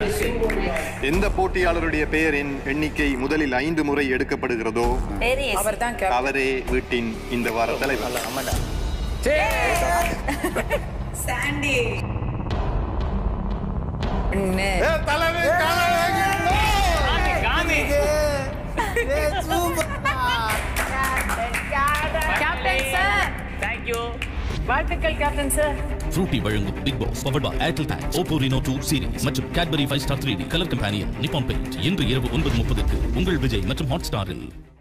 எந்த போட்டியாளருடைய பெயரின் எண்ணிக்கை முதலில் ஐந்து முறை எடுக்கப்படுகிறதோ பெரிய அவர்தான் அவரே வீட்டின் இந்த வார தலைவர் சாண்டி அண்ணே. கேப்டன் சார் தேங்க்யூ வாழ்த்துக்கள் கேப்டன் சார் ஃப்ரூட்டி வழங்கும் Bigg Boss powered by Airtel thanks Oppo Reno two series மற்றும் Cadbury Five Star three D colour companion Nippon Paint இன்று இரவு ஒன்பது முப்பதுக்கு உங்கள் விஜய் மற்றும் ஹாட் ஸ்டாரில்